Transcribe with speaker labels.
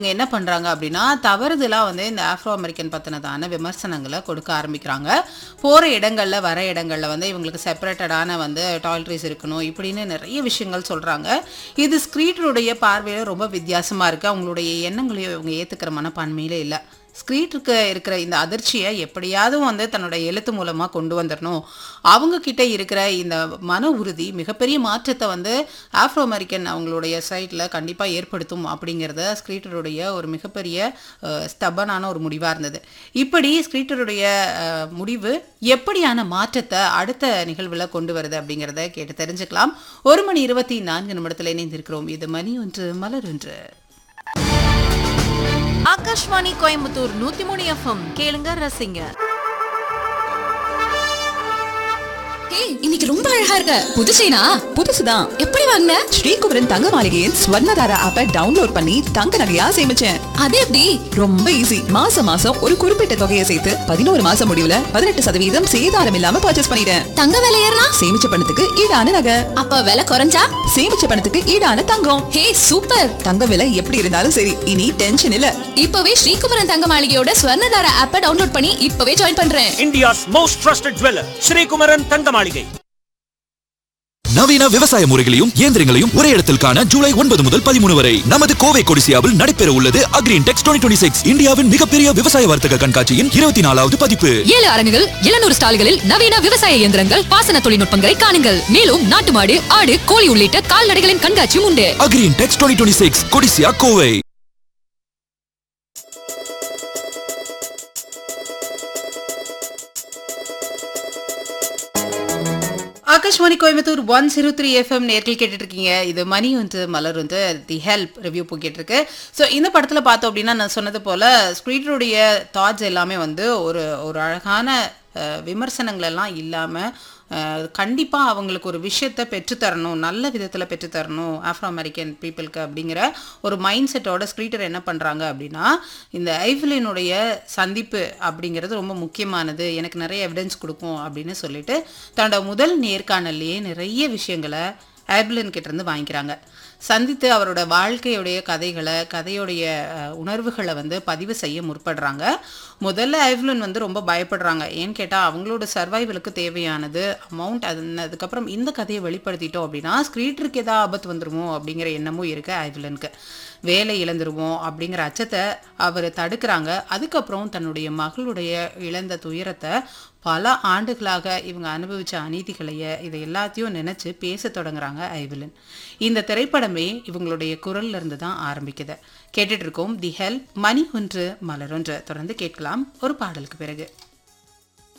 Speaker 1: இவங்க என்ன பண்றாங்க அப்படின்னா தவறுதலா வந்து இந்த ஆப்ரோ அமெரிக்கன் பத்தினதான விமர்சனங்களை கொடுக்க ஆரம்பிக்கிறாங்க போற இடங்கள்ல வர இடங்கள்ல வந்து இவங்களுக்கு செப்பரேட்டடான வந்து டாய்லட்ரிஸ் இருக்கணும் இப்படின்னு நிறைய விஷயங்கள் சொல்றாங்க இது ஸ்கிரீட்டருடைய பார்வையில ரொம்ப வித்தியாசமா இருக்கு அவங்களுடைய எண்ணங்களையும் இவங்க ஏத்துக்கிற மனப்பான்மையில இல்லை ஸ்க்ரீட்டுக்கு இருக்கிற இந்த அதிர்ச்சியை எப்படியாவது வந்து தன்னோட எழுத்து மூலமாக கொண்டு வந்துடணும் அவங்க கிட்ட இருக்கிற இந்த மன உறுதி மிகப்பெரிய மாற்றத்தை வந்து ஆஃப்ரோ அமெரிக்கன் அவங்களுடைய சைட்டில் கண்டிப்பாக ஏற்படுத்தும் அப்படிங்கிறத ஸ்க்ரீட்டருடைய ஒரு மிகப்பெரிய ஸ்டபனான ஒரு முடிவாக இருந்தது இப்படி ஸ்க்ரீட்டருடைய அஹ், முடிவு எப்படியான மாற்றத்தை அடுத்த நிகழ்வில் கொண்டு வருது அப்படிங்கிறத கேட்டு தெரிஞ்சுக்கலாம் ஒரு மணி இருபத்தி நான்கு நிமிடத்தில் இணைந்திருக்கிறோம் இது மணி ஒன்று மலர் ஒன்று
Speaker 2: ஆகாஷ்வாணி கோயம்புத்தூர் நூத்தி மூணு எஃப்எம் கேளுங்க ரசிங்க
Speaker 3: ஏய் இன்னைக்கு ரொம்ப அழகா இருக்க புது செயினா
Speaker 4: புதுசுதான்
Speaker 3: எப்படி வாங்கின
Speaker 4: ஸ்ரீகுமரன் தங்க மாளிகையின் ஸ்வர்ணதாரா ஆப்பை டவுன்லோட் பண்ணி தங்க நகையா சேமிச்சேன்
Speaker 3: அது எப்படி
Speaker 4: ரொம்ப ஈஸி மாசம் மாசம் ஒரு குறிப்பிட்ட தொகையை சேர்த்து பதினோரு மாசம் முடிவுல பதினெட்டு சதவீதம் சேதாரம் இல்லாம பர்ச்சேஸ் பண்ணிட்டேன்
Speaker 3: தங்க விலை ஏறினா
Speaker 4: சேமிச்ச பணத்துக்கு ஈடான நகை
Speaker 3: அப்ப விலை குறைஞ்சா
Speaker 4: சேமிச்ச பணத்துக்கு ஈடான தங்கம்
Speaker 3: ஹே சூப்பர்
Speaker 4: தங்க விலை எப்படி இருந்தாலும் சரி இனி டென்ஷன் இல்ல
Speaker 3: இப்பவே ஸ்ரீகுமரன் தங்க மாளிகையோட ஸ்வர்ணதார ஆப்பை டவுன்லோட் பண்ணி இப்பவே ஜாயின் பண்றேன்
Speaker 5: India's most trusted jeweler, Sri Kumaran Tangamalige.
Speaker 6: நவீன விவசாய முறைகளையும் இயந்திரங்களையும் ஒரே இடத்தில் காண ஜூலை ஒன்பது முதல் பதிமூணு வரை நமது கோவை கொடிசியாவில் நடைபெற உள்ளது அக்ரீன் டெக்ஸ் டுவெண்ட்டி சிக்ஸ் இந்தியாவின் மிகப்பெரிய விவசாய வர்த்தக கண்காட்சியின் இருபத்தி நாலாவது பதிப்பு
Speaker 3: ஏழு அரங்குகள் எழுநூறு ஸ்டால்களில் நவீன விவசாய இயந்திரங்கள் பாசன தொழில்நுட்பங்களை காணுங்கள் மேலும் நாட்டு மாடு ஆடு கோழி உள்ளிட்ட கால்நடைகளின் கண்காட்சியும் உண்டு
Speaker 6: Agri Intex twenty six Codissia Kovai
Speaker 1: Akashvani Coimbatore one zero three FM நேர்கள் கேட்டுட்டு இருக்கீங்க இது மணி வந்து மலர் வந்து தி ஹெல்ப் ரிவ்யூ போய்கிட்டு இருக்கு ஸோ இந்த படத்தில் பார்த்தோம் அப்படின்னா நான் சொன்னது போல் ஸ்க்ரீட்டருடைய தாட்ஸ் எல்லாமே வந்து ஒரு ஒரு அழகான அஹ், விமர்சனங்கள் எல்லாம் இல்லாமல் கண்டிப்பாக அவங்களுக்கு ஒரு விஷயத்தை பெற்றுத்தரணும் நல்ல விதத்தில் பெற்றுத்தரணும் ஆஃப்ரோ அமெரிக்கன் பீப்புளுக்கு அப்படிங்கிற ஒரு மைண்ட் செட்டோட ஸ்க்ரீட்டர் என்ன பண்ணுறாங்க அப்படின்னா இந்த ஐஃபிலினுடைய சந்திப்பு அப்படிங்கிறது ரொம்ப முக்கியமானது எனக்கு நிறைய எவிடன்ஸ் கொடுக்கும் அப்படின்னு சொல்லிட்டு தன்னோட முதல் நேர்காணல்லையே நிறைய விஷயங்களை ஐபிலின் கிட்ட இருந்து வாங்கிக்கிறாங்க சந்தித்து அவரோட வாழ்க்கையுடைய கதைகளை கதையுடைய அஹ், உணர்வுகளை வந்து பதிவு செய்ய முற்படுறாங்க முதல்ல ஐவ்லின் வந்து ரொம்ப பயப்படுறாங்க ஏன்னு கேட்டால் அவங்களோட சர்வைவலுக்கு தேவையானது அமௌண்ட் அது அதுக்கப்புறம் இந்த கதையை வெளிப்படுத்திட்டோம் அப்படின்னா ஸ்க்ரீட்டருக்கு ஏதாவது ஆபத்து வந்துருமோ அப்படிங்கிற எண்ணமும் இருக்கு ஐவ்லினுக்கு வேலை இழந்துருவோம் அப்படிங்கிற அச்சத்தை அவர் தடுக்கிறாங்க அதுக்கப்புறம் தன்னுடைய மகளுடைய இழந்த துயரத்தை பல ஆண்டுகளாக இவங்க அனுபவிச்ச அநீதிகளைய இதை எல்லாத்தையும் நினைச்சு பேச தொடங்குறாங்க ஐவிலன் இந்த திரைப்படமே இவங்களுடைய குரல்ல இருந்து தான் ஆரம்பிக்குது கேட்டுட்டு இருக்கோம் தி ஹெல்ப் மணி ஒன்று மலர் ஒன்று தொடர்ந்து கேட்கலாம் ஒரு பாடலுக்கு பிறகு